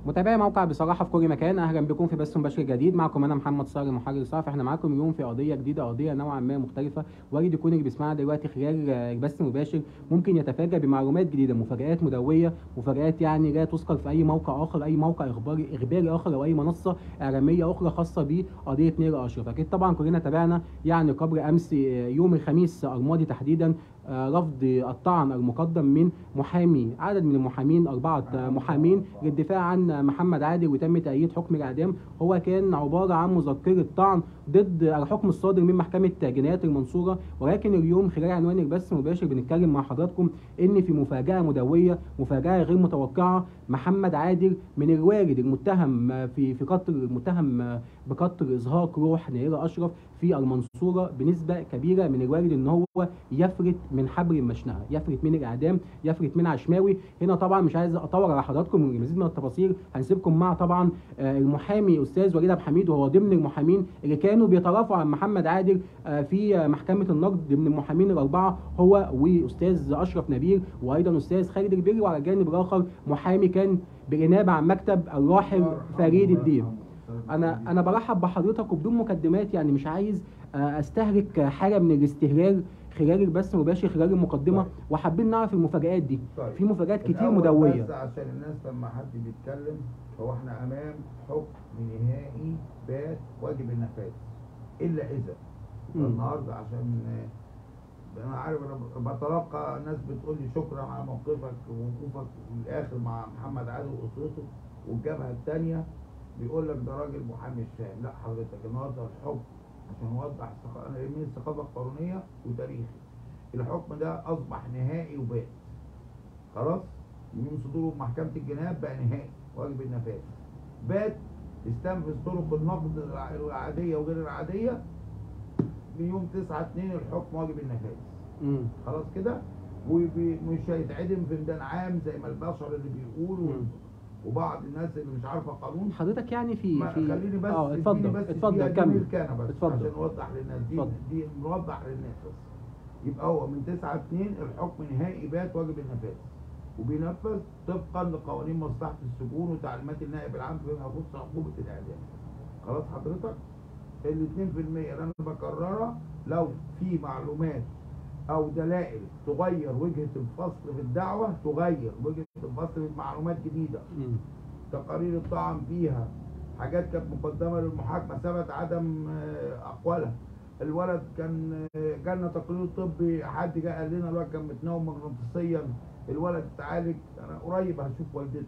متابعي موقع بصراحه في كل مكان اهلا بكم في بث مباشر جديد معكم انا محمد صار محرر صحفي احنا معاكم اليوم في قضيه جديده قضيه نوعا ما مختلفه وارد يكون اللي بيسمعنا دلوقتي خلال آه، البث المباشر ممكن يتفاجأ بمعلومات جديده مفاجآت مدويه مفاجآت يعني لا تذكر في اي موقع اخر اي موقع اخباري اخباري اخر او اي منصه اعلاميه اخرى خاصه بقضيه نير اشرف اكيد طبعا كلنا تابعنا يعني قبل امس آه، يوم الخميس الماضي تحديدا آه، رفض الطعن المقدم من محامي عدد من المحامين أربعة آه، محامين للدفاع عن محمد عادل وتم تأييد حكم الإعدام هو كان عبارة عن مذكرة طعن ضد الحكم الصادر من محكمة جنايات المنصورة ولكن اليوم خلال عنوان البث المباشر بنتكلم مع حضراتكم إن في مفاجأة مدوية مفاجأة غير متوقعة محمد عادل من الوارد المتهم آه، في في قتل المتهم آه، بقتل إزهاق روح نيرة أشرف في المنصورة بنسبة كبيرة من الوارد إن هو يفلت من حبر المشنقة يفلت من الإعدام يفلت من عشماوي هنا طبعا مش عايز أطول على حضراتكم المزيد من التفاصيل هنسيبكم مع طبعا آه، المحامي أستاذ وليد عبد الحميد وهو ضمن المحامين اللي كانوا بيترافعوا عن محمد عادل آه، في آه، محكمة النقد ضمن المحامين الأربعة هو وأستاذ أشرف نبيل وأيضا أستاذ خالد البيري وعلى الجانب الآخر محامي كان بالإنابة عن مكتب الراحل فريد الدين انا انا برحب بحضرتك وبدون مقدمات يعني مش عايز آه، استهلك حاله من الاستهلال خلال البث المباشر خلال المقدمه طيب. وحابين نعرف المفاجآت دي طيب. في مفاجآت كتير الأول مدويه بس عشان الناس لما حد بيتكلم هو احنا امام حكم نهائي بات واجب النفاذ الا اذا مم. النهارده عشان آه، انا عارف انا بتلقى ناس بتقول لي شكرا على موقفك ووقوفك للاخر مع محمد عادل واسرته والجبهه الثانيه بيقول لك ده راجل محامي مش فاهم لا حضرتك النهارده الحكم عشان نوضح الثقا- انا يهمني الثقافه القانونيه وتاريخي الحكم ده اصبح نهائي وبات خلاص من صدوره محكمة الجنايات بقى نهائي واجب النفاذ بات استنفذ طرق النقد الع- العادية وغير العادية من يوم 9 2 الحكم واجب النفاذ مم. خلاص كده ومش هيتعدم في ميدان عام زي ما البشر اللي بيقولوا مم. وبعض الناس اللي مش عارفه قانون حضرتك يعني في ما في خليني بس اه اديني اتفضل بس اتفضل دقيقة كمل جميل كان بس اتفضل. عشان نوضح للناس دي اتفضل. دي نوضح للناس بس يبقى هو من 9 2 الحكم نهائي بات واجب النفاذ وبينفذ طبقا لقوانين مصلحه السجون وتعليمات النائب العام فيما يخص عقوبه الاعدام خلاص حضرتك ال 2% اللي انا بكررها لو في معلومات او دلائل تغير وجهه الفصل في الدعوه تغير وجهه الفصل في معلومات جديده مم. تقارير الطعن فيها حاجات كانت مقدمه للمحاكمه ثبت عدم آه، اقوالها الولد كان آه، جالنا تقرير طبي حد جه قال لنا الولد كان متناول مغناطيسيا الولد اتعالج انا قريب هشوف والدته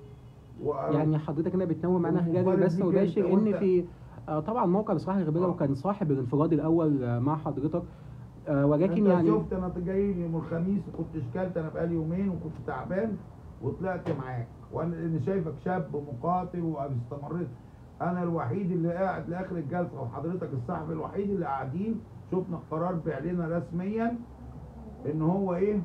و- يعني حضرتك هنا بتنوم معانا خلال ومفارق البث بيك المباشر انت ان وانت- في آه طبعا موقع بصراحه الغبيه آه. وكان صاحب الانفراد الاول آه مع حضرتك آه ولكن انت يعني شفت انا جاي لي يوم الخميس وكنت اشكلت انا بقالي يومين وكنت تعبان وطلعت معاك وانا اللي شايفك شاب مقاتل واستمريت انا الوحيد اللي قاعد لاخر الجلسه وحضرتك الصاحب الوحيد اللي قاعدين شفنا القرار بعلنا رسميا ان هو ايه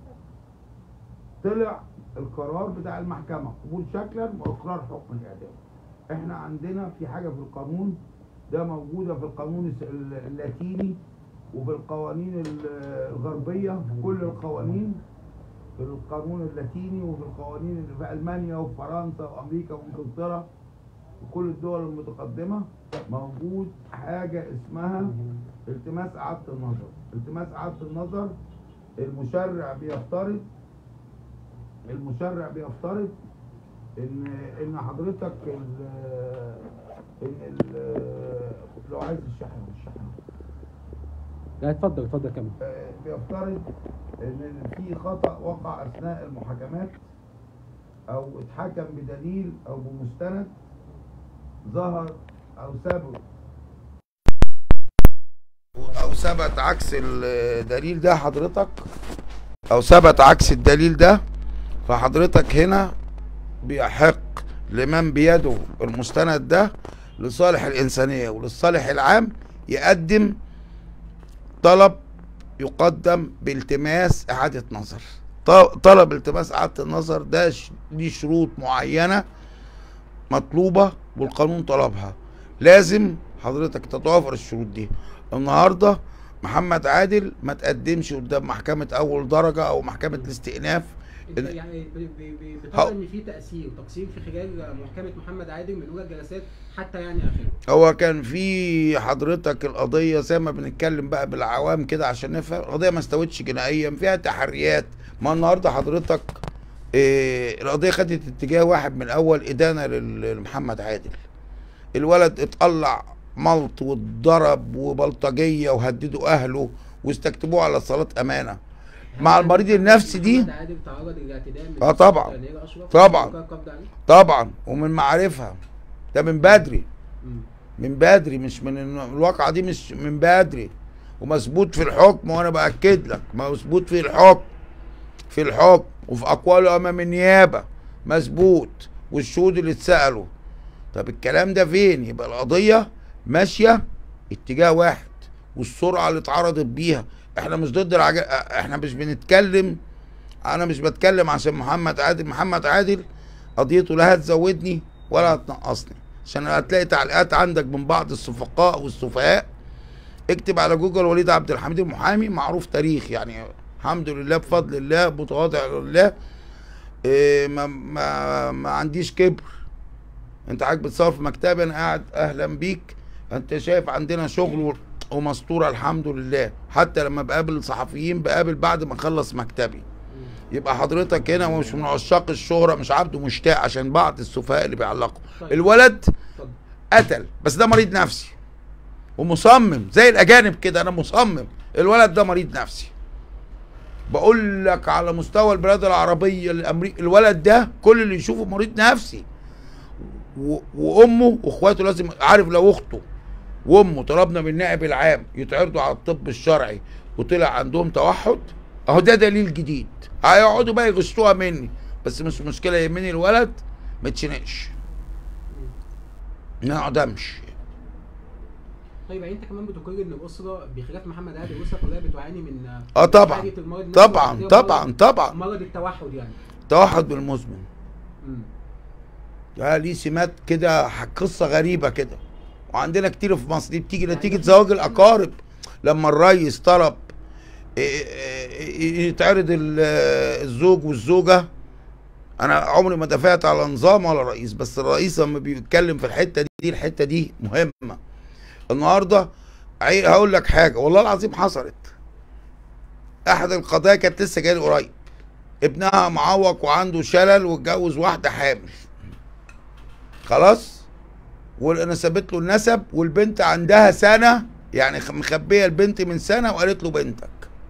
طلع القرار بتاع المحكمه قبول شكلا واقرار حكم الاعدام احنا عندنا في حاجه في القانون ده موجوده في القانون الس- ال- اللاتيني وفي القوانين ال- الغربيه في كل القوانين في القانون اللاتيني وفي القوانين اللي في المانيا وفرنسا وامريكا وانجلترا وكل الدول المتقدمه موجود حاجه اسمها التماس اعاده النظر التماس اعاده النظر المشرع بيفترض المشرع بيفترض ان ان حضرتك ال ان ال لو عايز الشحن الشحن لا اتفضل اتفضل كمل آه، بيفترض ان في خطا وقع اثناء المحاكمات او اتحكم بدليل او بمستند ظهر او ثبت او ثبت عكس الدليل ده حضرتك او ثبت عكس الدليل ده فحضرتك هنا بيحق لمن بيده المستند ده لصالح الإنسانية وللصالح العام يقدم طلب يقدم بالتماس إعادة نظر ط- طلب التماس إعادة النظر ده ش- ليه شروط معينة مطلوبة والقانون طلبها لازم حضرتك تتوافر الشروط دي النهارده محمد عادل ما تقدمش قدام محكمة أول درجة أو محكمة الاستئناف انت يعني ب- ب- ب- هو- بترى ان في تاثير تقصير في خلال محكمه محمد عادل من اولى الجلسات حتى يعني اخرها هو كان في حضرتك القضية زي ما بنتكلم بقى بالعوام كده عشان نفهم القضية ما استوتش جنائيا فيها تحريات ما النهارده حضرتك إيه القضية خدت اتجاه واحد من أول إدانة لل- لمحمد عادل الولد اتقلع ملط واتضرب وبلطجية وهددوا أهله واستكتبوه على صلاة أمانة مع المريض النفسي دي محمد عادل تعرض للاعتداء من آه طبعاً. دانيال أشرف طبعاً. وكان قبض عليه طبعا ومن معارفها ده من بدري مم. من بدري مش من الن- الواقعة دي مش من بدري ومثبوت في الحكم وانا باكد لك مثبوت في الحكم في الحكم وفي اقواله امام النيابه مثبوت والشهود اللي اتسالوا طب الكلام ده فين يبقى القضيه ماشيه اتجاه واحد والسرعه اللي اتعرضت بيها احنا مش ضد العج... احنا مش بنتكلم انا مش بتكلم عشان محمد عادل محمد عادل قضيته لا هتزودني ولا هتنقصني عشان هتلاقي تعليقات عندك من بعض الصفقاء والسفهاء اكتب على جوجل وليد عبد الحميد المحامي معروف تاريخ يعني الحمد لله بفضل الله متواضع لله إيه ما, ما, ما عنديش كبر انت حضرتك بتصور في مكتبي انا قاعد اهلا بيك انت شايف عندنا شغل ومستوره الحمد لله حتى لما بقابل صحفيين بقابل بعد ما اخلص مكتبي يبقى حضرتك هنا مش من عشاق الشهرة مش عبده مشتاق عشان بعض السفهاء اللي بيعلقوا طيب. الولد اتفضل قتل بس ده مريض نفسي ومصمم زي الاجانب كده انا مصمم الولد ده مريض نفسي بقول لك على مستوى البلاد العربيه الامريكا الولد ده كل اللي يشوفه مريض نفسي و... وامه واخواته لازم عارف لو اخته وامه طلبنا من النائب العام يتعرضوا على الطب الشرعي وطلع عندهم توحد اهو ده دليل جديد هيقعدوا بقى يغشوها مني بس مش مشكله يهمني الولد ما يتشنقش ما يعدمش طيب يعني انت كمان بتقر ان الاسره بخلاف محمد عادل الاسره كلها بتعاني من اه طبعا حاجة المرض نفسه طبعا وعندها طبعا مرض- طبعا مرض التوحد يعني توحد بالمزمن مم. ده ليه سمات كده ح- قصه غريبه كده وعندنا كتير في مصر دي بتيجي نتيجه زواج الاقارب لما الريس طلب إيه- إيه- يتعرض ال- الزوج والزوجه انا عمري ما دافعت على نظام ولا رئيس بس الرئيس لما بيتكلم في الحته دي الحته دي مهمه النهارده عي- هقول لك حاجه والله العظيم حصلت احد القضايا كانت لسه جايه لي قريب ابنها معوق وعنده شلل واتجوز واحده حامل خلاص وانا ثبت له النسب والبنت عندها سنه يعني خ- مخبيه البنت من سنه وقالت له بنتك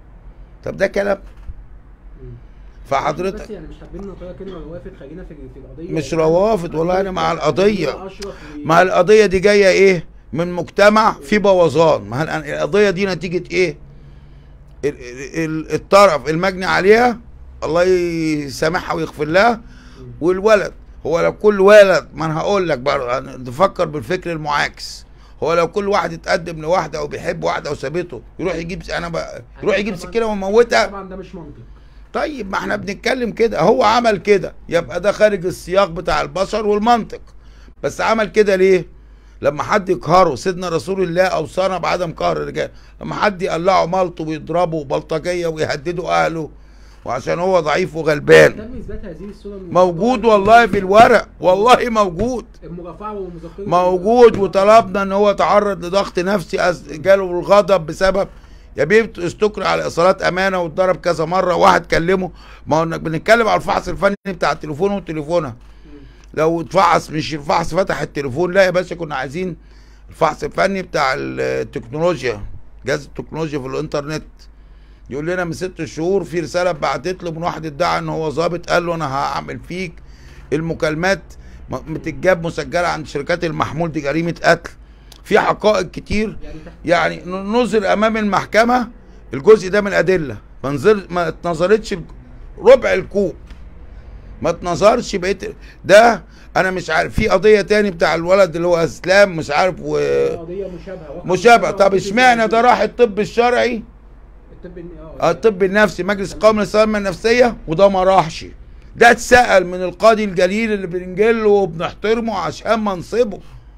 طب ده كلام مم. بس فحضرتك يعني مش حابين نطلع كلمه روافد خلينا في في القضيه مش يعني روافد والله انا مع القضيه أشرف و- ما القضيه دي جايه ايه من مجتمع فيه بوظان ما الآن القضيه دي نتيجه ايه ال- ال- ال- الطرف المجني عليها الله يسامحها ويغفر لها والولد هو لو كل ولد ما انا هقول لك بقى نفكر بالفكر المعاكس هو لو كل واحد اتقدم لواحده او بيحب واحده وسابته يروح يجيب انا بقى يروح يجيب سكينه ويموتها طبعا ده مش منطق طيب ما احنا بنتكلم كده هو عمل كده يبقى ده خارج السياق بتاع البشر والمنطق بس عمل كده ليه لما حد يقهره سيدنا رسول الله اوصانا بعدم قهر الرجال لما حد يقلعه ملطه ويضربه بلطجيه ويهددوا اهله وعشان هو ضعيف وغلبان تم اثبات هذه الصوره من موجود والله في الورق والله موجود المرافعه والمذكره موجود وطلبنا ان هو تعرض لضغط نفسي أز- جاله الغضب بسبب يا بيه استكر على ايصالات امانه واتضرب كذا مره واحد كلمه ما هو إنك بنتكلم على الفحص الفني بتاع التليفون وتليفونها لو اتفحص مش الفحص فتح التليفون لا يا باشا كنا عايزين الفحص الفني بتاع التكنولوجيا جهاز التكنولوجيا في الانترنت يقول لنا من ست شهور في رساله بعتت له من واحد ادعى ان هو ظابط قال له انا هعمل فيك المكالمات م- بتتجاب مسجله عند شركات المحمول دي جريمه قتل في حقائق كتير يعني تحت يعني ن- نظر امام المحكمه الجزء ده من الادله ما نظر ما اتنظرتش الج- ربع الكوب ما اتنظرش بقيت ده انا مش عارف في قضيه تاني بتاع الولد اللي هو اسلام مش عارف و قضيه مشابهه واحد مشابه طب واحد اشمعنى ده راح الطب الشرعي الطب الن- آه، الطب النفسي مجلس القومي للسلامه النفسيه وده ما راحش ده اتسال من القاضي الجليل اللي بنجله وبنحترمه عشان منصبه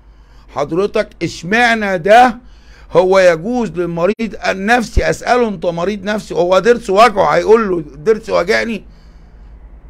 حضرتك اشمعنى ده هو يجوز للمريض النفسي اساله انت مريض نفسي هو ضرس وجعه هيقول له ضرس وجعني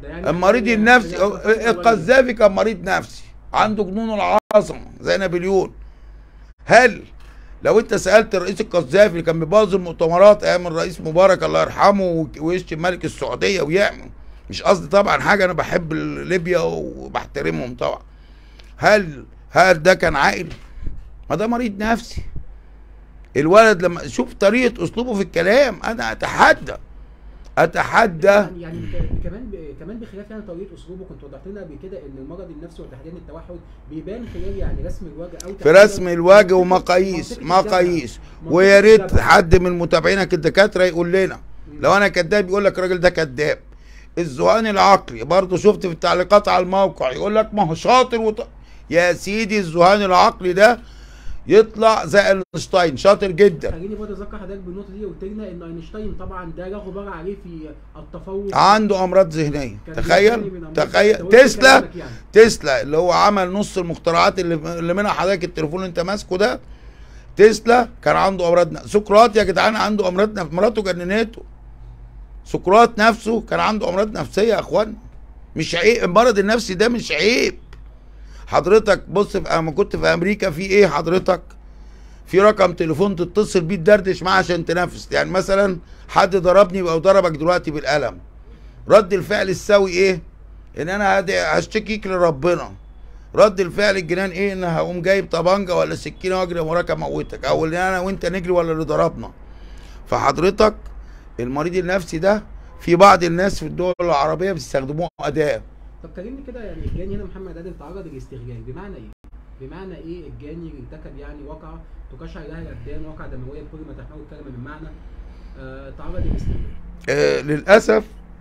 ده يعني المريض يعني النفسي يعني يعني القذافي كان مريض نفسي عنده جنون العظمه زي نابليون هل لو انت سالت الرئيس القذافي اللي كان بيبوظ المؤتمرات ايام الرئيس مبارك الله يرحمه ويشتم ملك السعوديه ويعمل مش قصدي طبعا حاجه انا بحب ليبيا وبحترمهم طبعا هل هل ده كان عاقل؟ ما ده مريض نفسي الولد لما شوف طريقه اسلوبه في الكلام انا اتحدى اتحدى يعني يعني ك- كمان ب- كمان بخلاف يعني طريقه اسلوبه كنت وضحت لنا قبل كده ان المرض النفسي وتحديدا التوحد بيبان خلال يعني رسم الوجه او في تحديداً رسم الوجه منطقة- ومقاييس منطقة الجبهة. مقاييس منطقة ويا ريت الجبهة. حد من متابعينك الدكاتره يقول لنا لو انا كذاب يقول لك الراجل ده كذاب الذهان العقلي برضه شفت في التعليقات على الموقع يقول لك ما هو شاطر وط... يا سيدي الذهان العقلي ده يطلع زي اينشتاين شاطر جدا خليني برضه اذكر حضرتك بالنقطه دي قلت لنا ان اينشتاين طبعا ده لا غبار عليه في التفوق عنده امراض ذهنيه كان تخيل بيعاني من أمراض تخيل ذهنية. تسلا كلامك يعني. تسلا اللي هو عمل نص المخترعات اللي, اللي منها حضرتك التليفون اللي انت ماسكه ده تسلا كان عنده امراض ن- سقراط يا جدعان عنده امراض نف... مراته جننته سقراط نفسه كان عنده امراض نفسيه يا اخوان مش عيب المرض النفسي ده مش عيب حضرتك بص في اما كنت في امريكا في ايه حضرتك في رقم تليفون تتصل بيه تدردش معاه عشان تنافس يعني مثلا حد ضربني او ضربك دلوقتي بالقلم رد الفعل السوي ايه ان انا هدي- هشتكيك لربنا رد الفعل الجنان ايه ان هقوم جايب طبنجه ولا سكينه واجري وراك اموتك او ان انا وانت نجري ولا اللي ضربنا فحضرتك المريض النفسي ده في بعض الناس في الدول العربيه بيستخدموه اداه طب كلمني كده يعني الجاني هنا محمد عادل تعرض للاستغلال بمعنى ايه؟ بمعنى ايه الجاني ارتكب يعني واقعه تقشعر لها الابدان واقعه دمويه بكل ما تحمله الكلمه من معنى آه تعرض للاستغلال آه للاسف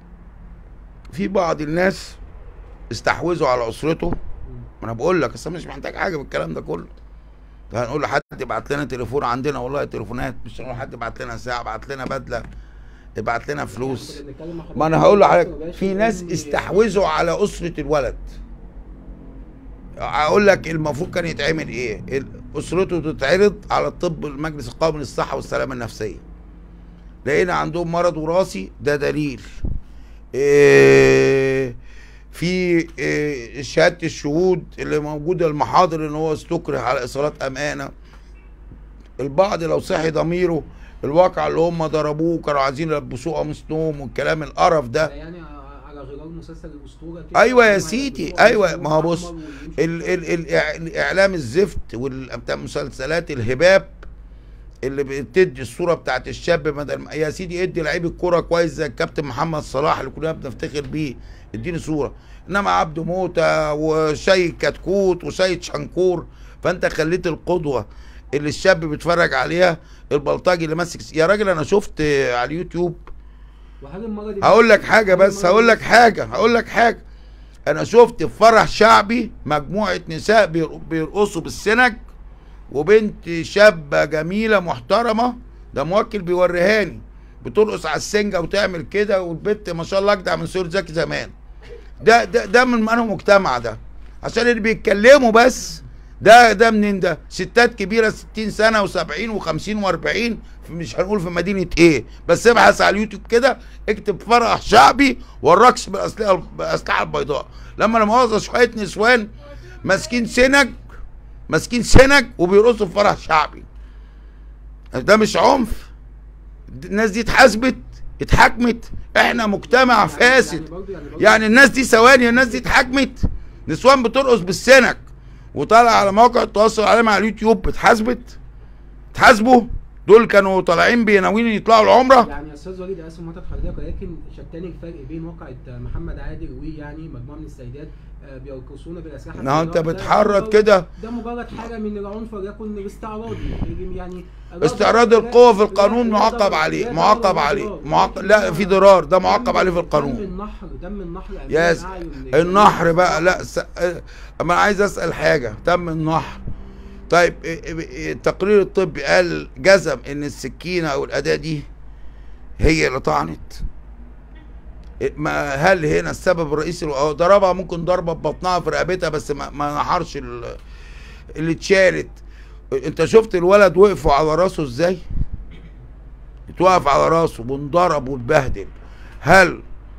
في بعض الناس استحوذوا على اسرته مم. ما انا بقول لك اصل أنا مش محتاج حاجه بالكلام ده كله ده هنقول لحد يبعت لنا تليفون عندنا والله تليفونات مش هنقول حد يبعت لنا ساعه ابعت لنا بدله ابعت لنا فلوس كنا بنتكلم مع ما انا حضرتك هقول بس لحضرتك مباشر في ناس إن- استحوذوا على اسره الولد اقول لك المفروض كان يتعمل ايه ال- اسرته تتعرض على الطب المجلس القومي للصحه والسلامه النفسيه لقينا عندهم مرض وراثي ده دليل إيه في إيه شهاده الشهود اللي موجوده المحاضر ان هو استكره على ايصالات امانه البعض لو صحي ضميره الواقع اللي هم ضربوه كانوا عايزين يلبسوه قميص نوم والكلام القرف ده ده يعني على غرار مسلسل الاسطوره كده ايوه يا هم سيدي هيلبسوه ايوه قميص ما هو لون بص أحمر ويمشوا ال ال ال الاعلام الزفت وال- بتاع مسلسلات الهباب اللي بتدي الصوره بتاعت الشاب بدل ما يا سيدي ادي لعيب الكوره كويس زي الكابتن محمد صلاح اللي كلنا بنفتخر بيه اديني صوره انما عبده موته وسيد كتكوت وسيد شنكور فانت خليت القدوه اللي الشاب بيتفرج عليها البلطجي اللي ماسك يا راجل انا شفت على اليوتيوب وهل المرض هقول لك حاجه هل بس المرض هقول لك النفسي- حاجه هقول لك حاجه انا شفت في فرح شعبي مجموعه نساء بير- بيرقصوا بالسنج وبنت شابه جميله محترمه ده موكل بيوريهاني بترقص على السنجه وتعمل كده والبنت ما شاء الله اجدع من سور زكي زمان ده ده ده من انه مجتمع ده عشان اللي بيتكلموا بس ده ده منين ده ستات كبيره 60 سنه و70 و50 و40 مش هنقول في مدينه ايه بس ابحث على اليوتيوب كده اكتب فرح شعبي والرقص بالاسلحه بالاسلحه البيضاء لما انا مؤاخذه شويه نسوان ماسكين سنج ماسكين سنج وبيرقصوا في فرح شعبي ده مش عنف الناس دي اتحاسبت اتحاكمت احنا مجتمع يعني- فاسد يعني برضه يعني برضه يعني الناس دي ثواني الناس دي اتحاكمت نسوان بترقص بالسنك وطالع على مواقع التواصل الاجتماعي على اليوتيوب اتحاسبت اتحاسبوا دول كانوا طالعين بيناويين يطلعوا العمره يعني يا استاذ وليد اسف مقاطعه حضرتك ولكن شتان الفرق بين واقعه محمد عادل ويعني مجموعه من السيدات آه، بيرقصون بالاسلحه ما هو انت البيضاء. ده بتحرض مجرد- كده ده مجرد حاجه من العنف وليكن الاستعراضي يعني استعراض القوة في القانون معاقب عليه معاقب عليه معاقب لا في ضرار ده معاقب عليه في دم القانون النحر دم النحر يا س- النحر بقى لا س... اما انا عايز اسال حاجه تم النحر طيب إيه- إيه- التقرير الطبي قال جزم ان السكينه او الاداه دي هي اللي طعنت إيه، ما هل هنا السبب الرئيسي هو ضربها ممكن ضربه ببطنها في رقبتها بس ما, ما نحرش ال- اللي اتشالت انت شفت الولد وقفوا على راسه ازاي اتوقف على راسه وانضرب واتبهدل هل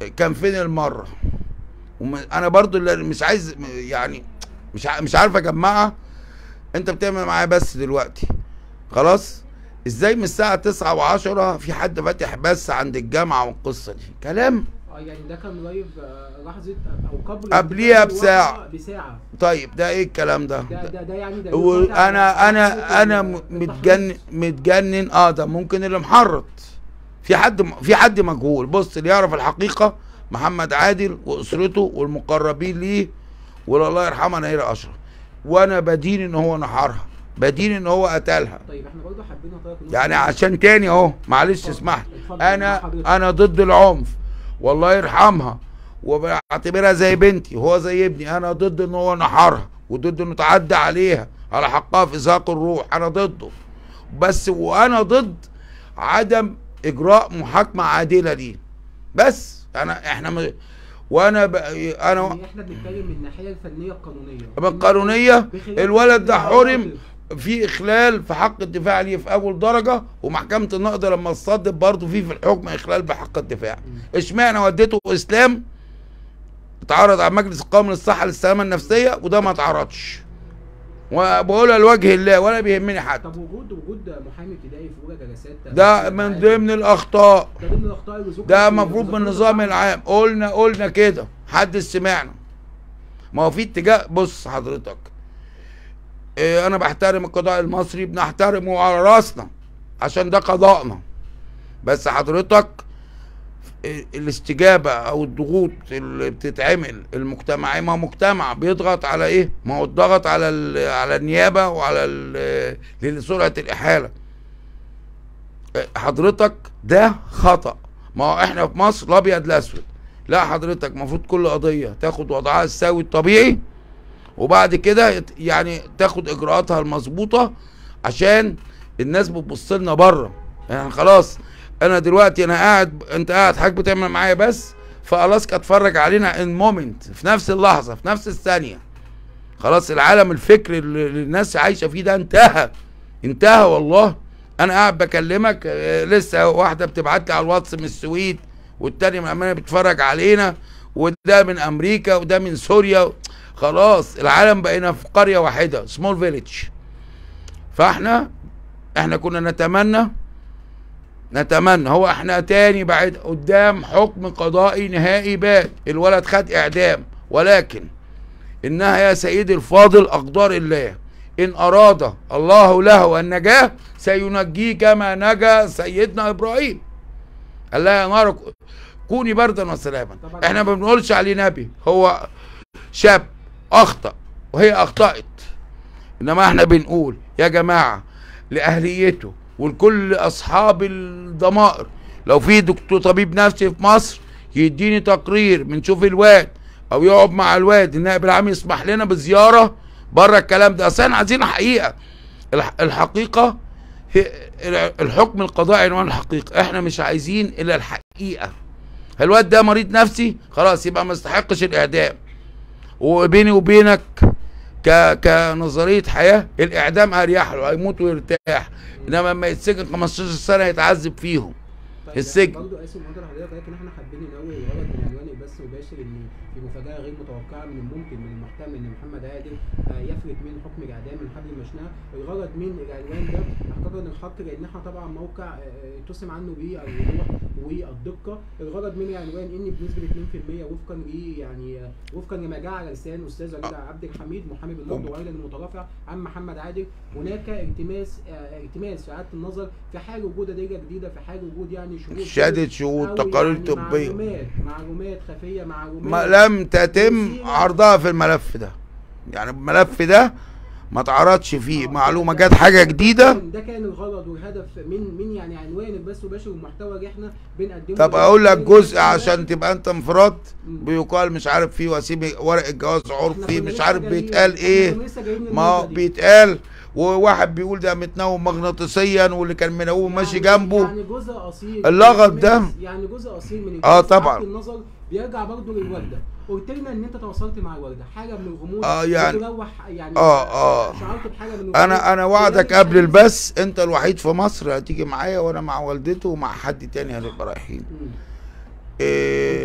كان فين المره وم- انا برضو اللي مش عايز يعني مش ع- مش عارف اجمعها انت بتعمل معايا بس دلوقتي خلاص ازاي من الساعه 9 و10 في حد فاتح بس عند الجامعه والقصه دي كلام اه يعني ده كان لايف آه، لحظه او قبل قبليها الوقعة بساعة. بساعه طيب ده ايه الكلام ده, ده ده, ده يعني ده وانا انا انا م- متجنن متجنن اه ده ممكن اللي محرط في حد م- في حد مجهول بص اللي يعرف الحقيقه محمد عادل واسرته والمقربين ليه والله يرحمها نيره اشرف وانا بدين ان هو نحرها بدين ان هو قتلها طيب احنا برضه حابين نطرق نقطة- يعني عشان تاني اهو معلش اتفضل، اسمح اتفضل لي مع انا حضرتك. انا ضد العنف والله يرحمها وبعتبرها زي بنتي وهو زي ابني انا ضد ان هو نحرها وضد انه تعدى عليها على حقها في ازهاق الروح انا ضده بس وانا ضد عدم اجراء محاكمه عادله ليه بس انا احنا م... وانا ب... انا يعني احنا بنتكلم من الناحيه الفنيه القانونيه من القانونيه بخلاف الولد ده حرم العواطف. في اخلال في حق الدفاع ليه في اول درجه ومحكمه النقض لما تصدق برضه في في الحكم اخلال بحق الدفاع اشمعنى وديته اسلام اتعرض على مجلس القومي للصحه للسلامه النفسيه وده ما اتعرضش وبقولها لوجه الله ولا بيهمني حد طب وجود وجود محامي ابتدائي في اولى جلسات ده من ضمن الاخطاء ده ضمن الاخطاء اللي ذكرت ده في- مفروض في من ذكر النظام القانون. العام قلنا قلنا كده حد سمعنا ما هو في اتجاه بص حضرتك إيه انا بحترم القضاء المصري بنحترمه على راسنا عشان ده قضاءنا بس حضرتك إيه الاستجابة او الضغوط اللي بتتعمل المجتمعي ما هو مجتمع بيضغط على ايه ما هو الضغط على ال- على النيابة وعلى ال- لسرعة الاحالة حضرتك ده خطأ ما هو احنا في مصر الابيض الاسود لا حضرتك المفروض كل قضيه تاخد وضعها السوي الطبيعي وبعد كده يت- يعني تاخد اجراءاتها المظبوطه عشان الناس بتبص لنا بره يعني خلاص انا دلوقتي انا قاعد انت قاعد حضرتك بتعمل معايا بس فالاسكا اتفرج علينا ان مومنت في نفس اللحظه في نفس الثانيه خلاص العالم الفكري اللي اللي الناس عايشه فيه ده انتهى انتهى والله انا قاعد بكلمك آه، لسه واحده بتبعت لي على الواتس من السويد والتاني من المانيا بيتفرج علينا وده من امريكا وده من سوريا خلاص العالم بقينا في قريه واحده سمول فيليج فاحنا احنا كنا نتمنى نتمنى هو احنا تاني بعد قدام حكم قضائي نهائي بات الولد خد اعدام ولكن انها يا سيدي الفاضل اقدار الله ان اراد الله له النجاه سينجيه كما نجا سيدنا ابراهيم قال لها يا نار كوني بردا وسلاما طبعاً. احنا ما بنقولش عليه نبي هو شاب اخطا وهي اخطات انما احنا بنقول يا جماعه لاهليته ولكل اصحاب الضمائر لو في دكتور طبيب نفسي في مصر يديني تقرير بنشوف الواد او يقعد مع الواد النائب العام يسمح لنا بزياره بره الكلام ده اصل احنا عايزين حقيقه الح- الحقيقه هي الحكم القضائي عنوان الحقيقه احنا مش عايزين الا الحقيقه الواد ده مريض نفسي خلاص يبقى ما يستحقش الاعدام وبيني وبينك ك كنظريه حياه الاعدام اريح له هيموت ويرتاح انما لما يتسجن 15 سنه يتعذب فيهم طيب السجن. يعني برضه اسف مقاطعة حضرتك ولكن احنا حابين ننوه الغرض من عنوان البث مباشر ان في مفاجاه غير متوقعه من الممكن من المحتمل ان محمد عادل آه، يفلت من حكم الاعدام من حبل المشنقه الغرض من العنوان ده احقاقا الحق لان احنا طبعا موقع آه، تسم عنه بالوضوح والدقه الغرض من العنوان ان بنسبه 2% وفقا ل يعني آه، وفقا لما جاء على لسان استاذ وليد عبد الحميد محامي بالنقد وايضا المترافع عن محمد عادل هناك التماس آه، التماس في اعاده النظر في حال وجود ادله جديده في حال وجود يعني شهود شهاده شهود أو تقارير يعني طبيه معلومات معلومات خفيه معلومات ما لم تتم وسيلة- عرضها في الملف ده يعني الملف ده ما اتعرضش فيه آه، معلومه ده- جت حاجه ده جديده كان- ده كان الغرض والهدف من من يعني عنوان البث مباشر والمحتوى اللي احنا بنقدمه طب ده. اقول لك كان جزء البث عشان مباشر. تبقى انت انفراد مم. بيقال مش عارف فيه وسيم ورق الجواز إحنا عرفي كنا مش لسه عارف جايين- بيتقال إحنا ايه كنا لسه جايين ما هو للنقطة دي. بيتقال وواحد بيقول ده متنوم مغناطيسيا واللي كان منوم ماشي يعني- جنبه يعني جزء اصيل اللغط من ده- الناس- يعني جزء اصيل من آه الناس طبعاً. عبد النظر بيرجع برضه للورده قلت لنا ان انت تواصلت مع الورده حاجه من الغموض آه يعني- بتلوح يعني آه، آه. شعرت بحاجه من الغموض انا انا وعدك ولكن قبل عايز- البث انت الوحيد في مصر هتيجي معايا وانا مع والدته ومع حد تاني هنبقى رايحين مم. إيه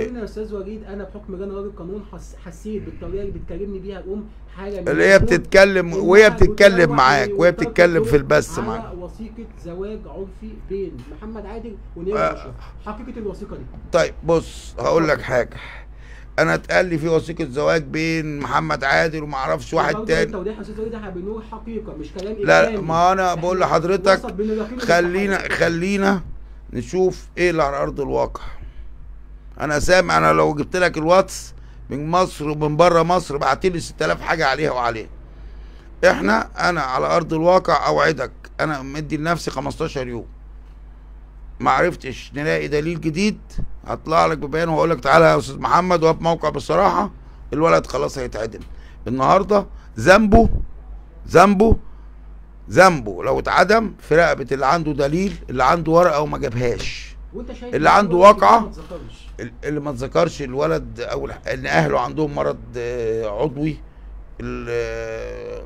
هنا يا استاذ وليد انا بحكم ان انا راجل قانون حس حسيت بالطريقه اللي بتكلمني بيها الام حاجه من اللي هي الهدوء بتتكلم إنها وهي بتتكلم بتروح معاك وهي وترك بتتكلم في الدور البث على معاك وثيقه زواج عرفي بين محمد عادل ونيرة آه. اشرف حقيقه الوثيقه دي طيب بص هقول لك حاجه انا اتقال لي في وثيقه زواج بين محمد عادل وما اعرفش واحد برضه تاني التوضيح يا استاذ وليد احنا بنقول حقيقه مش كلام لا لا إعلامي. ما انا إحنا بقول لحضرتك وسط بين اليقين خلينا والصحة. خلينا نشوف ايه اللي على ارض الواقع انا سامع انا لو جبت لك الواتس من مصر ومن بره مصر بعت لي 6000 حاجه عليها وعليها احنا انا على ارض الواقع اوعدك انا مدي لنفسي 15 يوم ما عرفتش نلاقي دليل جديد هطلع لك ببيان واقول لك تعالى يا استاذ محمد وهو موقع بصراحه الولد خلاص هيتعدم النهارده ذنبه ذنبه ذنبه لو اتعدم في رقبه اللي عنده دليل اللي عنده ورقه وما جابهاش وانت شايف اللي إن عنده هو واقعة ما اتذكرش. اللي ما اتذكرش الولد او الح- ان اهله عندهم مرض آه، عضوي ال- آه،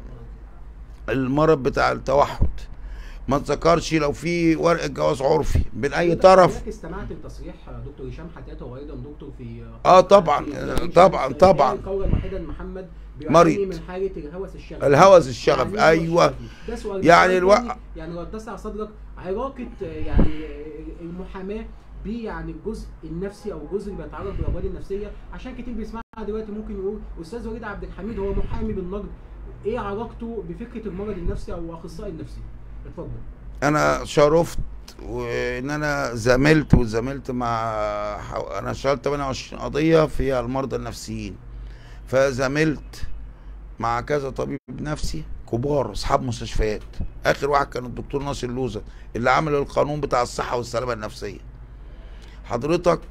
المرض بتاع التوحد ما اتذكرش لو في ورقه جواز عرفي من اي حضرتك- طرف حضرتك استمعت لتصريح دكتور هشام حتاته وايضا دكتور في آه طبعاً، في- آه في- طبعاً، في- طبعاً. القوله الوحيده ان محمد بيعاني مريض. من حاله الهوس الشغفي الهوس الشغفي، يعني إيه أيوة. الهوس الشغفي؟ ده سؤال يعني سؤال الو- تاني، يعني لو اتسع صدرك علاقه آه، يعني آه، المحاماه ب يعني الجزء النفسي او الجزء اللي بيتعرض بالامراض النفسيه عشان كتير بيسمعها دلوقتي ممكن يقول استاذ وليد عبد الحميد هو محامي بالنقد ايه علاقته بفكره المرض النفسي او اخصائي النفسي؟ اتفضل انا شرفت وان انا زملت وزملت مع حو- انا اشتغلت 28 قضيه في المرضى النفسيين فزملت مع كذا طبيب نفسي كبار اصحاب مستشفيات اخر واحد كان الدكتور ناصر لوزة اللي عمل القانون بتاع الصحه والسلامه النفسيه حضرتك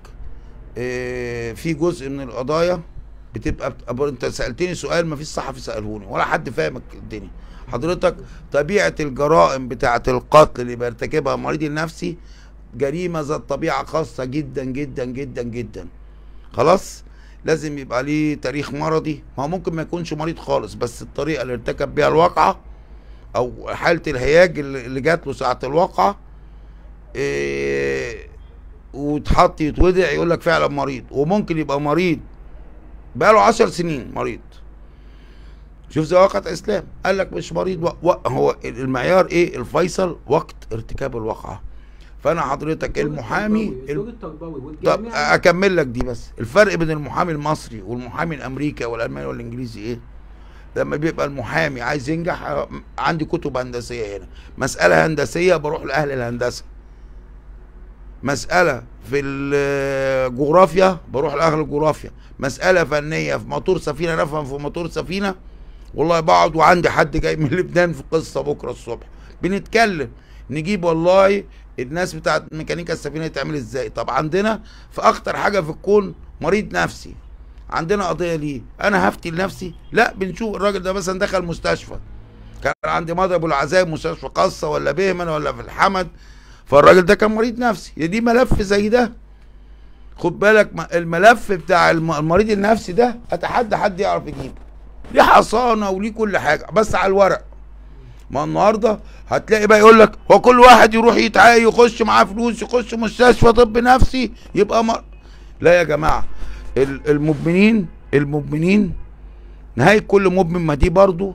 آه، في جزء من القضايا بتبقى بت- انت سالتني سؤال ما فيش صحفي سالهوني ولا حد فاهمك الدنيا حضرتك طبيعه الجرائم بتاعه القتل اللي بيرتكبها المريض النفسي جريمه ذات طبيعه خاصه جدا جدا جدا جدا خلاص لازم يبقى ليه تاريخ مرضي ما هو ممكن ما يكونش مريض خالص بس الطريقه اللي ارتكب بيها الواقعه او حاله الهياج اللي اللي جات له ساعه الواقعه إيه وتحط يتوضع يقول لك فعلا مريض وممكن يبقى مريض بقاله عشر سنين مريض شوف زي واقعة اسلام قال لك مش مريض و... و... هو المعيار ايه الفيصل وقت ارتكاب الواقعه فانا حضرتك المحامي الدور الم... التربوي طب والجامعي اكمل لك دي بس الفرق بين المحامي المصري والمحامي الامريكي والالماني والانجليزي ايه لما بيبقى المحامي عايز ينجح آه، عندي كتب هندسيه هنا مساله هندسيه بروح لاهل الهندسه مساله في الجغرافيا بروح لاهل الجغرافيا مساله فنيه في موتور سفينه نفهم في موتور سفينه والله بقعد وعندي حد جاي من لبنان في قصه بكره الصبح بنتكلم نجيب والله الناس بتاعت ميكانيكا السفينه تعمل ازاي طب عندنا في اخطر حاجه في الكون مريض نفسي عندنا قضيه ليه انا هفتي لنفسي لا بنشوف الراجل ده مثلا دخل مستشفى كان عندي مرضى ابو العذاب مستشفى خاصه ولا بيمن ولا في الحمد فالراجل ده كان مريض نفسي يا دي ملف زي ده خد بالك م- الملف بتاع الم- المريض النفسي ده اتحدى حد يعرف يجيبه ليه حصانه وليه كل حاجه بس على الورق ما النهارده هتلاقي بقى يقول لك هو كل واحد يروح يتعالج يخش معاه فلوس يخش مستشفى طب نفسي يبقى مر... لا يا جماعه ال- المدمنين المدمنين نهايه كل مدمن ما دي برضو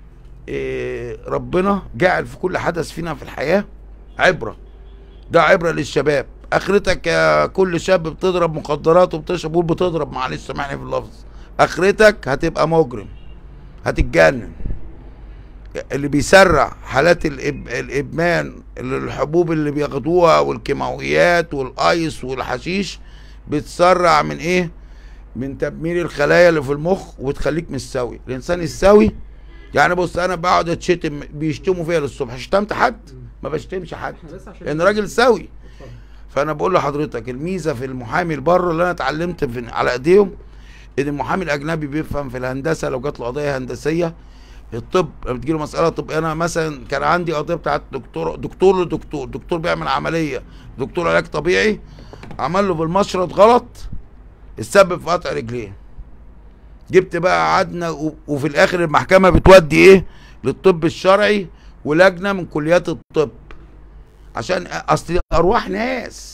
إيه ربنا جعل في كل حدث فينا في الحياه عبره ده عبره للشباب اخرتك يا كل شاب بتضرب مخدرات وبتشرب قول بتضرب معلش سامحني في اللفظ اخرتك هتبقى مجرم هتتجنن اللي بيسرع حالات الإب... الادمان الحبوب اللي بياخدوها والكيماويات والايس والحشيش بتسرع من ايه من تدمير الخلايا اللي في المخ وتخليك مش سوي الانسان السوي يعني بص انا بقعد اتشتم بيشتموا فيا للصبح شتمت حد ما بشتمش حد احنا بس عشان لان راجل سوي اتفضل. فانا بقول لحضرتك الميزه في المحامي البر اللي انا اتعلمت في على ايديهم ان المحامي الاجنبي بيفهم في الهندسه لو جات له قضيه هندسيه الطب لما بتجيله مساله طب انا مثلا كان عندي قضيه بتاعت دكتور دكتور لدكتور دكتور بيعمل عمليه دكتور علاج طبيعي عمل له بالمشرط غلط السبب في قطع رجليه جبت بقى قعدنا و- وفي الاخر المحكمه بتودي ايه للطب الشرعي ولجنه من كليات الطب عشان اصل ارواح ناس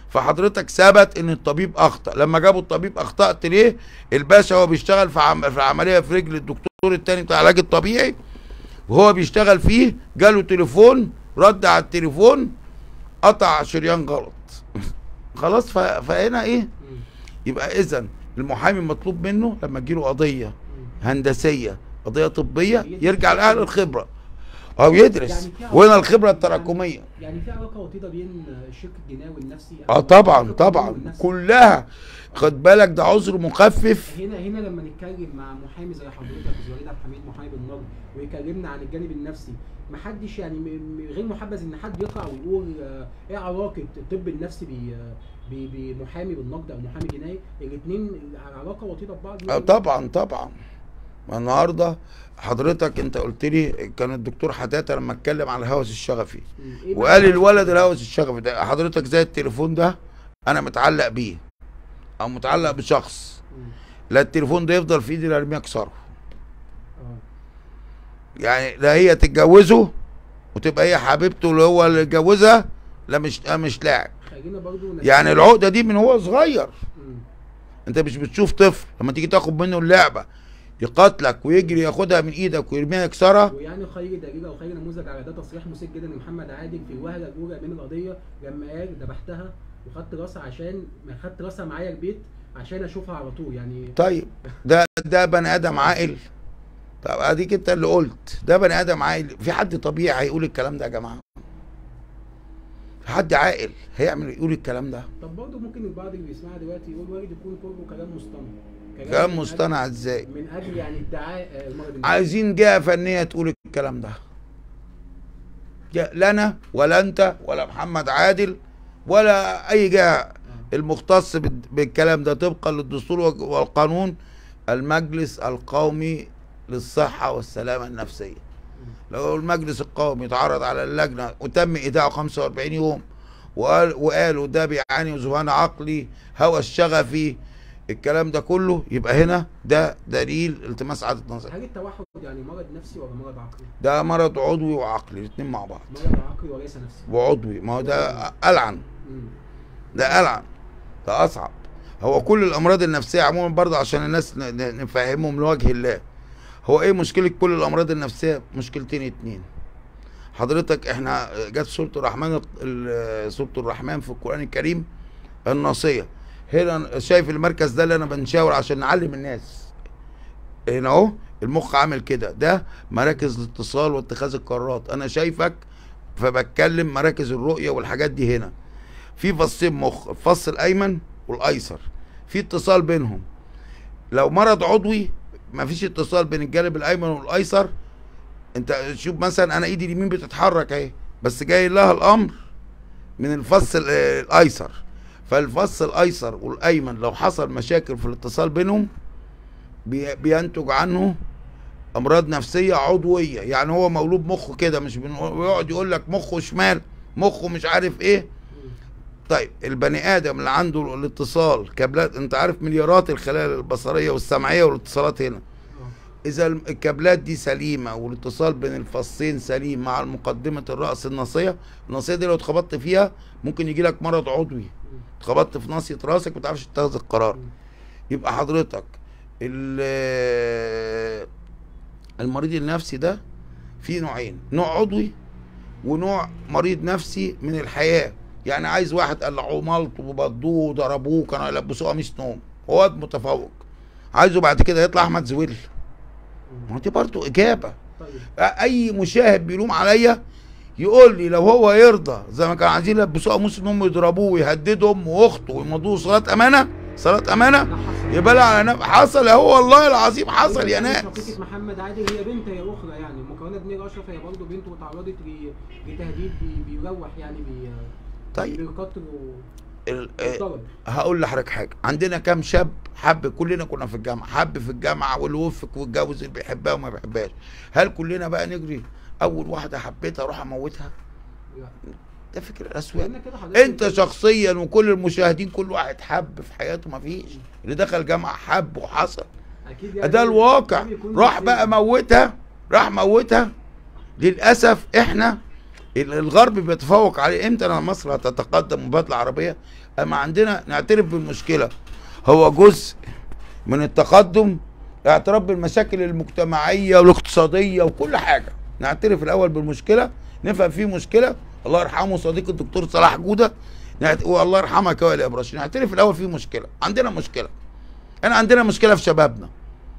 فحضرتك ثبت ان الطبيب اخطا لما جابوا الطبيب اخطات ليه الباشا هو بيشتغل في عم... في عمليه في رجل الدكتور التاني بتاع العلاج الطبيعي وهو بيشتغل فيه جاله تليفون رد على التليفون قطع شريان غلط خلاص ف... فهنا ايه مم. يبقى اذا المحامي مطلوب منه لما تجيله قضيه هندسيه قضيه طبيه يرجع لاهل الخبره او يدرس يعني في وهنا علاقة- الخبره التراكميه يعني في علاقه وطيده بين الشق الجنائي والنفسي اه طبعا طبعا كلها خد بالك ده عذر مخفف هنا هنا لما نتكلم مع محامي زي حضرتك زي وليد عبد الحميد محامي بالنقد ويكلمنا عن الجانب النفسي محدش يعني م- م- غير محبذ ان حد يطلع ويقول آه، ايه علاقه الطب النفسي ب- ب- بمحامي بالنقد او محامي جنائي الاثنين علاقه وطيده ببعض اه طبعا طبعا ما النهارده حضرتك انت قلت لي كان الدكتور حتاته لما اتكلم على الهوس الشغفي مم. إيه بقى وقال العلاقة؟ الولد الهوس الشغفي ده حضرتك زي التليفون ده انا متعلق بيه او متعلق بشخص مم. لا التليفون ده يفضل في ايدي لا ارميه اكسره اه يعني لا هي تتجوزه وتبقى هي حبيبته اللي هو اللي اتجوزها لا مش لا مش لاعب خلينا برضو نت- يعني العقده دي من هو صغير مم. انت مش بتشوف طفل لما تيجي تاخد منه اللعبه يقاتلك ويجري ياخدها من ايدك ويرميها يكسرها ويعني خير دليل او خير نموذج على ده تصريح مثير جدا لمحمد عادل في الوهله الاولى من القضيه لما قال ذبحتها وخدت راسها عشان ما خدت راسها معايا البيت عشان اشوفها على طول يعني طيب ده ده بني ادم عاقل طب اديك انت اللي قلت ده بني ادم عاقل في حد طبيعي هيقول الكلام ده يا جماعه في حد عاقل هيعمل يقول الكلام ده طب برضه ممكن البعض اللي بيسمعها دلوقتي يقول وارد يكون كله كلام مصطنع كلام من أجل- مصطنع ازاي من اجل يعني ادعاء آه، المرض النفسي. عايزين جهه فنيه تقول الكلام ده جا- لا انا ولا انت ولا محمد عادل ولا اي جهه المختص بال- بالكلام ده طبقا للدستور وج- والقانون المجلس القومي للصحه والسلامه النفسيه لو المجلس القومي اتعرض على اللجنه وتم ايداعه 45 يوم وقال وقالوا ده بيعاني من ذهان عقلي هوس شغفي الكلام ده كله يبقى هنا ده دليل التماس عدد نظر هل التوحد يعني مرض نفسي ولا مرض عقلي؟ ده مرض عضوي وعقلي الاثنين مع بعض مرض عقلي وليس نفسي وعضوي ما هو ده ألعن مم. ده ألعن ده أصعب هو كل الأمراض النفسية عموما برضه عشان الناس ن- ن- نفهمهم لوجه الله هو إيه مشكلة كل الأمراض النفسية مشكلتين اتنين حضرتك احنا جت سورة الرحمن ال- سورة الرحمن في القرآن الكريم الناصية هنا شايف المركز ده اللي أنا بنشاور عشان نعلم الناس هنا اهو المخ عامل كده ده مراكز الاتصال واتخاذ القرارات انا شايفك فبتكلم مراكز الرؤية والحاجات دي هنا في فصين مخ الفص الايمن والايسر في اتصال بينهم لو مرض عضوي مفيش اتصال بين الجانب الايمن والايسر انت شوف مثلا انا ايدي اليمين بتتحرك اهي بس جاي لها الامر من الفص ال- الايسر فالفص الايسر والايمن لو حصل مشاكل في الاتصال بينهم بي- بينتج عنه امراض نفسيه عضويه يعني هو مولود مخه كده مش بنقول- ويقعد يقول لك مخه شمال مخه مش عارف ايه طيب البني ادم اللي عنده الاتصال كابلات انت عارف مليارات الخلايا البصريه والسمعيه والاتصالات هنا اه اذا الكابلات دي سليمه والاتصال بين الفصين سليم مع مقدمه الراس الناصيه الناصيه دي لو اتخبطت فيها ممكن يجي لك مرض عضوي اتخبطت في ناصيه راسك ما تعرفش تتخذ القرار يبقى حضرتك ال- المريض النفسي ده في نوعين نوع عضوي ونوع مريض نفسي من الحياه يعني عايز واحد قلعوه ملط وبضوه وضربوه كانوا يلبسوه قميص نوم هو واد متفوق عايزه بعد كده يطلع احمد زويل ما هو دي برضه اجابه طيب اي مشاهد بيلوم عليا يقول لي لو هو يرضى زي ما كانوا عايزين يلبسوه قميص نوم ويضربوه ويهددوا امه واخته ويمضوه صلاه امانه صلاه امانه ده حصل يبقى لا على نف... حصل هو والله العظيم حصل يا يعني ناس شقيقة محمد عادل هي بنت هي اخرى يعني مكرونه بمير اشرف هي برضه بنت وتعرضت ل- لتهديد بي- بيروح يعني بي طيب بالقتل ال... آه، والضرب هقول لحضرتك حاجه عندنا كام شاب حب كلنا كنا في الجامعه حب في الجامعه واللي وفق واتجوز اللي بيحبها وما بيحبهاش هل كلنا بقى نجري اول واحده حبيتها اروح اموتها لا ده فكر اسود لان كده حضرتك انت شخصيا وكل المشاهدين كل واحد حب في حياته ما فيش اللي دخل جامعه حب وحصل اكيد يعني ده الواقع بيكون راح نفسياً. بقى موتها راح موتها للاسف احنا ال- الغرب بيتفوق عليه امتى انا مصر هتتقدم وبلاد العربيه اما عندنا نعترف بالمشكله هو جزء من التقدم اعتراف بالمشاكل المجتمعيه والاقتصاديه وكل حاجه نعترف الاول بالمشكله نفهم فيه مشكله الله يرحمه صديق الدكتور صلاح جوده نعت... والله يرحمك يا وائل ابرش نعترف الاول فيه مشكله عندنا مشكله انا عندنا مشكله في شبابنا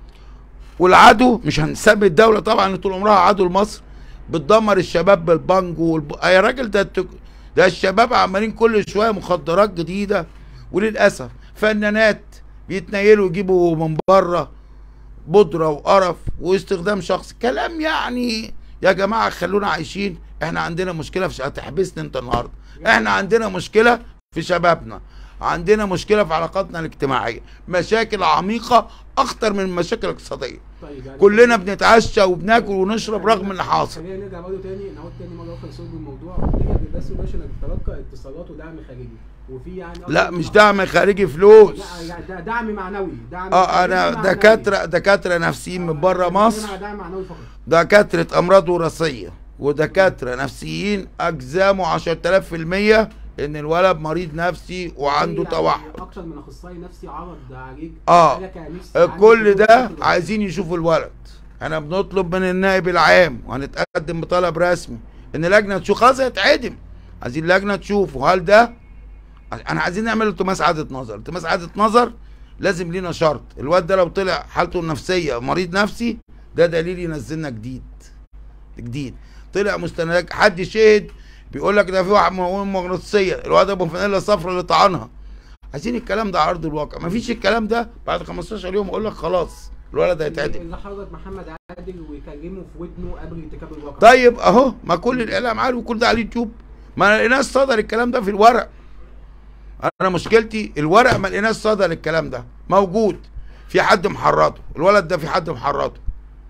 والعدو مش هنسمي الدوله طبعا اللي طول عمرها عدو لمصر بتدمر الشباب بالبنج والب... يا راجل ده التك... ده الشباب عمالين كل شويه مخدرات جديده وللاسف فنانات بيتنيلوا يجيبوا من بره بودره وقرف واستخدام شخصي كلام يعني يا جماعه خلونا عايشين احنا عندنا مشكله في ش... هتحبسني انت النهارده احنا عندنا مشكله في شبابنا عندنا مشكله في علاقاتنا الاجتماعيه مشاكل عميقه اخطر من المشاكل الاقتصاديه طيب يعني كلنا بنتعشى وبناكل ونشرب رغم اللي حاصل خلينا نرجع برضه تاني نعود تاني مره اخرى لصلب الموضوع الدنيا بس باشا انك تتلقى اتصالات ودعم خارجي وفي يعني لا أكتر مش من- دعم خارجي فلوس لا يعني ده دعم معنوي دعم اه خارجي انا معنوي. دكاتره دكاتره نفسيين من بره آه، مصر أنا دعم معنوي فقط دكاتره امراض وراثيه ودكاتره نفسيين اجزاموا 10000% ان الولد مريض نفسي وعنده يعني توحد اكتر من اخصائي نفسي عرض عليك آه. قال لك أنا نفسي عندي كل دكتور ده بشكل عايزين يشوفوا الولد احنا بنطلب من النائب العام وهنتقدم بطلب رسمي ان لجنه تشوف خلاص هيتعدم عايزين لجنه تشوفوا هل ده انا عايزين نعمل التماس عاده نظر التماس عاده نظر لازم لينا شرط الواد ده لو طلع حالته النفسيه مريض نفسي ده دليل ينزلنا جديد جديد طلع مستندات حد شهد بيقول لك ده في واحد مهون مغناطيسيه الواد ابو فانيلا صفرا اللي طعنها عايزين الكلام ده على ارض الواقع مفيش الكلام ده بعد 15 يوم اقول لك خلاص الولد هيتعدم اللي حرض محمد عادل ويكلمه في ودنه قبل ارتكاب الواقع طيب اهو ما كل الاعلام عارف وكل ده على اليوتيوب ما لقيناش صدر الكلام ده في الورق انا مشكلتي الورق ما لقيناش صدر الكلام ده موجود في حد محرضه الولد ده في حد محرضه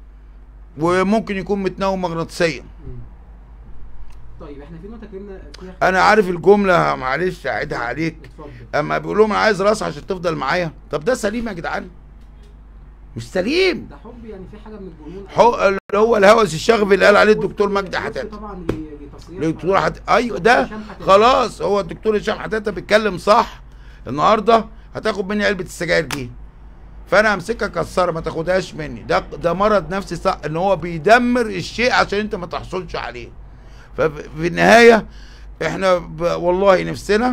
وممكن يكون متناوم مغناطيسيا مم. طيب احنا في نقطه اتكلمنا فيها انا عارف الجمله معلش اعيدها عليك اتفضل اما بيقول لهم انا عايز راس عشان تفضل معايا طب ده سليم يا جدعان مش سليم ده حب يعني في حاجه من الجنون حق اللي هو الهوس الشغفي اللي قال عليه الدكتور وفق- مجدي وفق حتاتة طبعا ل- لتصريح الدكتور حت... ايوه ده هشام حتاتة. خلاص هو الدكتور هشام حتاته بيتكلم صح النهارده هتاخد مني علبه السجاير دي فانا همسكها اكسرها ما تاخدهاش مني ده ده مرض نفسي صح ان هو بيدمر الشيء عشان انت ما تحصلش عليه ففي النهايه احنا ب... والله نفسنا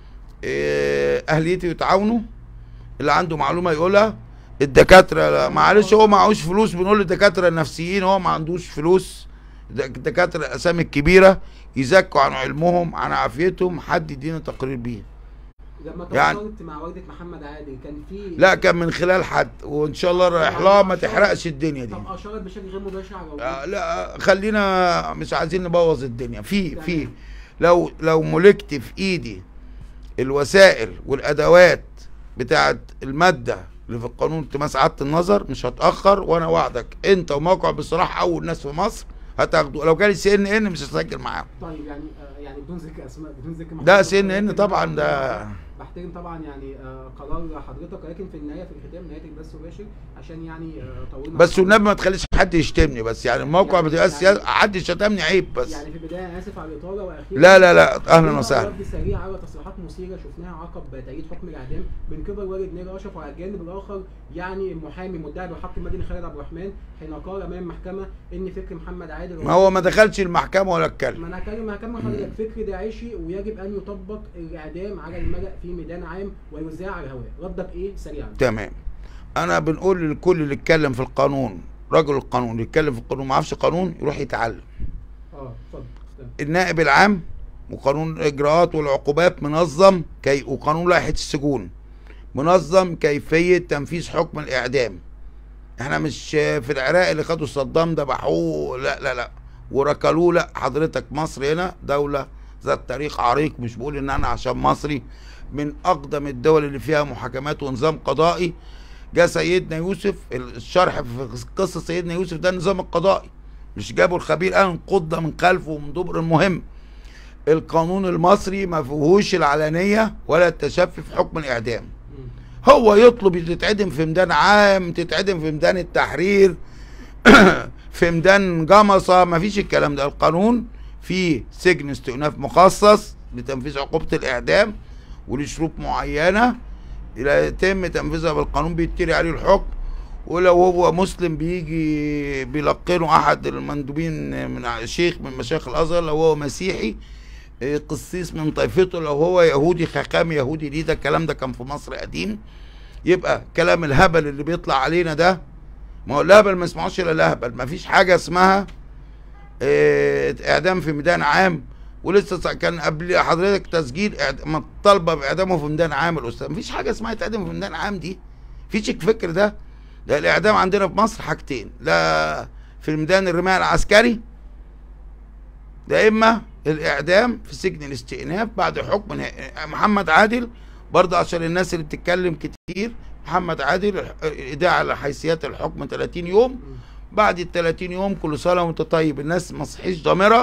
إيه، اهليتي يتعاونوا اللي عنده معلومه يقولها الدكاتره لا، معلش هو معهوش فلوس بنقول للدكاتره النفسيين هو ما عندوش فلوس الدك- الدكاتره الاسامي الكبيره يزكوا عن علمهم عن عافيتهم حد يدينا تقرير بيه لما يعني- تواصلت مع والده محمد عادل كان في لا كان من خلال حد وان شاء الله رايح لها ما تحرقش الدنيا دي طب اشارت بشكل غير مباشر على وجود آه، لا خلينا مش عايزين نبوظ الدنيا في في لو لو ملكت في ايدي الوسائل والادوات بتاعت الماده اللي في القانون التماس عاده النظر مش هتاخر وانا وعدك انت وموقع بصراحه اول ناس في مصر هتاخده لو جالي سي ان ان مش هسجل معاهم طيب يعني آه، يعني بدون ذكر اسماء بدون ذكر ده محمد سي ان ان ولكن طبعا أنا ده بحترم طبعا يعني آه، قرار حضرتك ولكن في النهايه في الختام نهايه البث مباشر عشان يعني آه، طولنا بس والنبي ما تخليش حد يشتمني بس يعني الموقع يعني- بتبقى يعني- سياسة حد شتمني عيب بس يعني في البدايه انا اسف على الاطاله واخيرا لا لا لا اهلا عندنا وسهلا رد سريع على تصريحات مثيره شفناها عقب تأييد حكم الاعدام من قبل والد نير اشرف وعلى الجانب الاخر يعني المحامي المدعي بالحق المدني خالد عبد الرحمن حين قال امام المحكمه ان فكر محمد عادل ما هو ما دخلش المحكمه ولا اتكلم ما انا هكلم هكمل حضرتك فكر داعشي ويجب ان يطبق الاعدام على الملأ في ميدان عام ويذاع على الهواء ردك ايه سريعا تمام انا بنقول للكل اللي اتكلم في القانون رجل القانون اللي يتكلم في القانون ما عرفش قانون يروح يتعلم اه اتفضل تمام. النائب العام وقانون الاجراءات والعقوبات منظم كي وقانون لائحه السجون منظم كيفيه تنفيذ حكم الاعدام احنا مش في العراق اللي خدوا صدام ذبحوه لا لا لا وركلوه لا حضرتك مصر هنا دوله ذات تاريخ عريق مش بقول ان انا عشان مصري من اقدم الدول اللي فيها محاكمات ونظام قضائي جاء سيدنا يوسف الشرح في قصه سيدنا يوسف ده النظام القضائي مش جابوا الخبير قال انقض من خلفه ومن دبر المهم القانون المصري ما فيهوش العلانيه ولا التشفي في حكم الاعدام مم. هو يطلب تتعدم في ميدان عام تتعدم في ميدان التحرير في ميدان جمصة ما فيش الكلام ده القانون فيه سجن استئناف مخصص لتنفيذ عقوبة الإعدام وليه شروط معينه لا يتم تنفيذها بالقانون بيتري عليه الحكم ولو هو مسلم بيجي بيلقنه احد المندوبين من شيخ من مشايخ الازهر لو هو مسيحي إيه، قسيس من طائفته لو هو يهودي خاخام يهودي ليه ده الكلام ده كان في مصر قديم يبقى كلام الهبل اللي بيطلع علينا ده ما هو الهبل ما اسمعوش الا الهبل ما فيش حاجه اسمها إيه، اعدام في ميدان عام ولسه سا- كان قبل حضرتك تسجيل إعد- ما طالبه باعدامه في ميدان عام الاستاذ مفيش حاجه اسمها يتعدم في ميدان عام دي فيش الفكر ده ده الاعدام عندنا في مصر حاجتين لا في ميدان الرماية العسكري ده اما الاعدام في سجن الاستئناف بعد حكم نهائي. محمد عادل برضه عشان الناس اللي بتتكلم كتير محمد عادل ايداع على حيثيات الحكم 30 يوم بعد ال 30 يوم كل سنه وانت طيب الناس ما صحيش ضميرها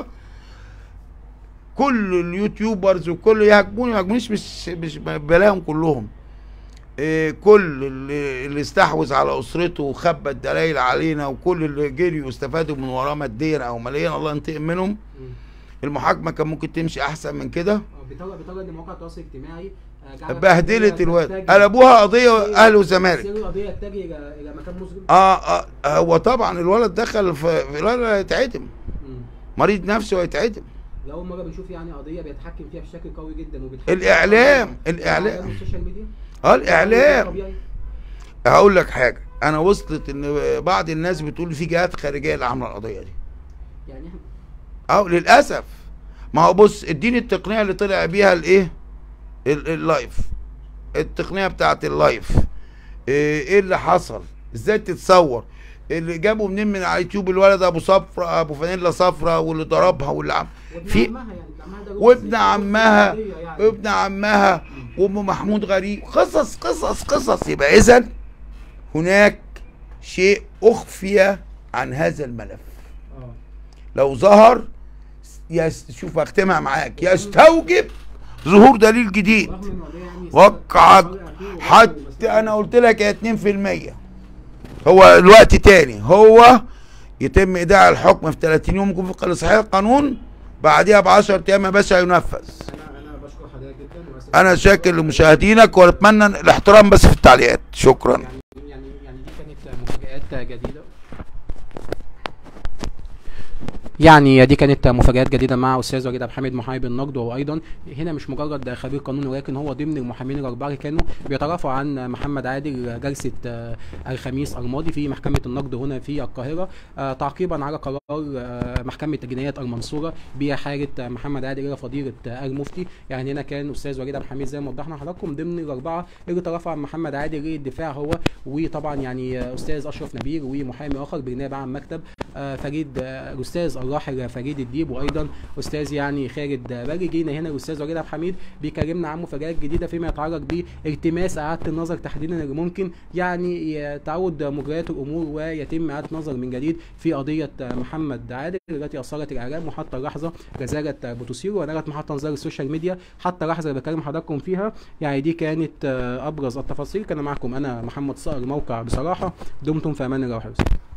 كل اليوتيوبرز وكل يهاجموني ما يهاجمونيش مش مش بلاهم كلهم إيه كل اللي, اللي استحوذ على اسرته وخبى الدلائل علينا وكل اللي جري واستفادوا من وراه ماديا او ماليا الله ينتقم منهم مم. المحاكمه كان ممكن تمشي احسن من كده اه بترى بترى ان مواقع التواصل الاجتماعي آه، جعلت بهدلت القضية الواد تتجه- قلبوها قضيه سير- اهلي وزمالك سير القضيه يتجه الى الى مكان مظلم اه اه هو طبعا الولد دخل في في- لا لا هيتعدم مم. مريض نفسي وهيتعدم لأول مرة بنشوف يعني قضية بيتحكم فيها بشكل قوي جدا وبيتحكم الإعلام، فيها الإعلام. والسوشيال ميديا اه الاعلام طبيعي. هقول لك حاجه انا وصلت ان بعض الناس بتقول في جهات خارجيه اللي عامله القضيه دي يعني احنا اه للاسف ما هو بص اديني التقنيه اللي طلع بيها الايه ال- اللايف التقنيه بتاعت اللايف ايه إيه اللي حصل ازاي تتصور اللي جابوا منين من على اليوتيوب الولد ابو صفرة ابو فانيلا صفرة واللي ضربها واللي عم وابن في عمها يعني ابن عمها ده وابن جوز- عمها قضية يعني. وابن عمها وام محمود غريب قصص قصص قصص يبقى اذا هناك شيء اخفي عن هذا الملف اه لو ظهر يس شوف اختمها معاك يستوجب ظهور دليل جديد رغم ان القضية يعني وقعت فرق أخير وبرضه حتى بس- انا قلت لك يا 2% هو الوقت تاني هو يتم ايداع الحكم في 30 يوم يكون في صحيح القانون بعديها ب 10 ايام يا باشا ينفذ انا انا بشكر حضرتك جدا وأسف. انا شاكر لمشاهدينك واتمنى الاحترام بس في التعليقات شكرا يعني يعني يعني دي كانت مفاجآت جديدة يعني دي كانت مفاجآت جديدة مع أستاذ وليد عبد الحميد محامي بالنقد وهو أيضا هنا مش مجرد خبير قانوني ولكن هو ضمن المحامين الأربعة اللي كانوا بيترافعوا عن محمد عادل جلسة آه، الخميس الماضي في محكمة النقد هنا في القاهرة آه، تعقيبا على قرار آه، محكمة جنايات المنصورة بحالة آه، محمد عادل إلى فضيلة آه، المفتي يعني هنا كان أستاذ وليد عبد الحميد زي ما وضحنا لحضراتكم ضمن الأربعة اللي ترافع عن محمد عادل للدفاع هو وطبعا يعني آه، أستاذ أشرف نبيل ومحامي آخر بجناب عن مكتب آه، فريد آه، الاستاذ الراحل فريد الديب وايضا استاذ يعني خالد بالي جينا هنا الاستاذ وليد عبد الحميد بيكلمنا عن مفاجات جديده فيما يتعلق بالتماس اعاده النظر تحديدا اللي ممكن يعني ي- تعود مجريات الامور ويتم اعاده النظر من جديد في قضيه آه، محمد عادل التي اثرت الاعلام وحتى اللحظه لا زالت آه، بتثير ونالت محط انظار السوشيال ميديا حتى اللحظه اللي بكلم حضراتكم فيها يعني دي كانت آه، ابرز التفاصيل كان معكم انا محمد صقر موقع بصراحه دمتم في امان الله وحفظه